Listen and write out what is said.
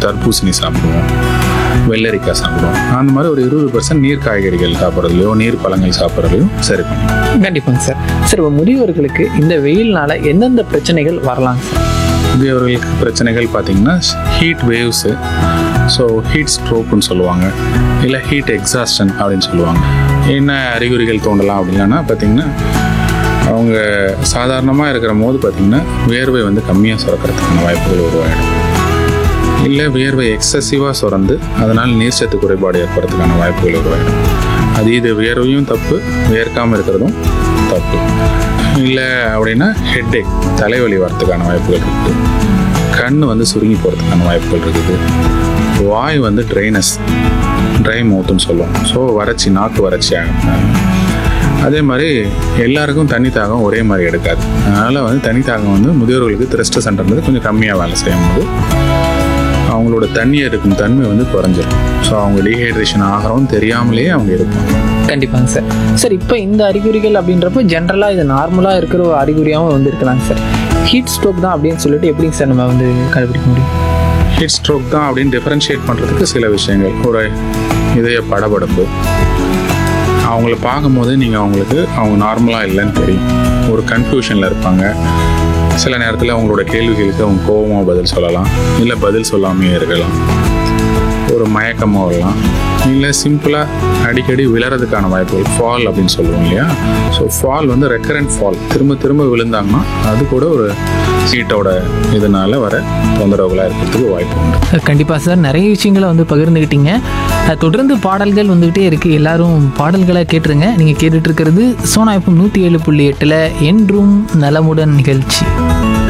தர்பூசணி சாப்பிடுவோம் வெள்ளரிக்காய் சாப்பிடுவோம் அந்த மாதிரி ஒரு இருபது பர்சன்ட் நீர் காய்கறிகள் சாப்பிட்றதுலையோ நீர் பழங்கள் சாப்பிட்றதுலையும் சரி பண்ணுவோம் கண்டிப்பாங்க சார் சார் இப்போ முதியவர்களுக்கு இந்த வெயில்னால எந்தெந்த பிரச்சனைகள் வரலாங்க சார் முதியவர்களுக்கு பிரச்சனைகள் பார்த்தீங்கன்னா ஹீட் வேவ்ஸு ஸோ ஹீட் ஸ்ட்ரோக்குன்னு சொல்லுவாங்க இல்லை ஹீட் எக்ஸாஸ்டன் அப்படின்னு சொல்லுவாங்க என்ன அறிகுறிகள் தோண்டலாம் அப்படின்னா பார்த்தீங்கன்னா அவங்க சாதாரணமாக இருக்கிற போது பார்த்தீங்கன்னா வேர்வை வந்து கம்மியாக சுரக்கிறதுக்கான வாய்ப்புகள் உருவாயிடும் இல்லை வியர்வை எக்ஸசிவாக சுரந்து அதனால் நீர்ச்சத்து குறைபாடு ஏற்படுறதுக்கான வாய்ப்புகள் உருவாயிடும் அது இது வியர்வையும் தப்பு வியர்க்காமல் இருக்கிறதும் தப்பு இல்லை அப்படின்னா ஹெட்டேக் தலைவலி வரதுக்கான வாய்ப்புகள் இருக்குது கண் வந்து சுருங்கி போகிறதுக்கான வாய்ப்புகள் இருக்குது வாய் வந்து ட்ரைனஸ் ட்ரை மவுத்துன்னு சொல்லுவோம் ஸோ வறட்சி நாக்கு வறட்சி ஆகும் அதே மாதிரி எல்லாருக்கும் தண்ணி தாகம் ஒரே மாதிரி எடுக்காது அதனால் வந்து தண்ணி தாகம் வந்து முதியோர்களுக்கு திரஸ்ட் சென்டர்ன்றது கொஞ்சம் கம்மியாக வேலை செய்யும் போது அவங்களோட தண்ணி எடுக்கும் தன்மை வந்து குறைஞ்சிரும் ஸோ அவங்க டீஹைட்ரேஷன் ஆகிறோம் தெரியாமலேயே அவங்க இருப்பாங்க கண்டிப்பாங்க சார் சார் இப்போ இந்த அறிகுறிகள் அப்படின்றப்போ ஜென்ரலாக இது நார்மலாக இருக்கிற ஒரு அறிகுறியாகவும் வந்து இருக்கலாங்க சார் ஹீட் ஸ்ட்ரோக் தான் அப்படின்னு சொல்லிட்டு எப்படிங்க சார் நம்ம வந்து கண்டுபிடிக்க முடியும் ஹீட் ஸ்ட்ரோக் தான் அப்படின்னு டிஃபரன்ஷியேட் பண்ணுறதுக்கு சில விஷயங்கள் ஒரு இதய படபடப்பு அவங்கள பார்க்கும்போது நீங்கள் அவங்களுக்கு அவங்க நார்மலாக இல்லைன்னு தெரியும் ஒரு கன்ஃபியூஷனில் இருப்பாங்க சில நேரத்தில் அவங்களோட கேள்விகளுக்கு அவங்க கோபமாக பதில் சொல்லலாம் இல்லை பதில் சொல்லாமையே இருக்கலாம் ஒரு மயக்கமாக வரலாம் இல்லை சிம்பிளாக அடிக்கடி விழறதுக்கான வாய்ப்புகள் ஃபால் அப்படின்னு சொல்லுவோம் இல்லையா ஸோ ஃபால் வந்து ரெக்கரண்ட் ஃபால் திரும்ப திரும்ப விழுந்தாங்கன்னா அது கூட ஒரு சீட்டோட இதனால வர தொந்தரவுகளாக இருக்கிறதுக்கு வாய்ப்பு உண்டு கண்டிப்பாக சார் நிறைய விஷயங்களை வந்து பகிர்ந்துக்கிட்டீங்க அஹ் தொடர்ந்து பாடல்கள் வந்துக்கிட்டே இருக்குது எல்லாரும் பாடல்களை கேட்டுருங்க நீங்கள் கேட்டுட்டு இருக்கிறது சோனா எஃப்எம் நூற்றி ஏழு புள்ளி எட்டில் என்றும் நலமுடன் நிகழ்ச்சி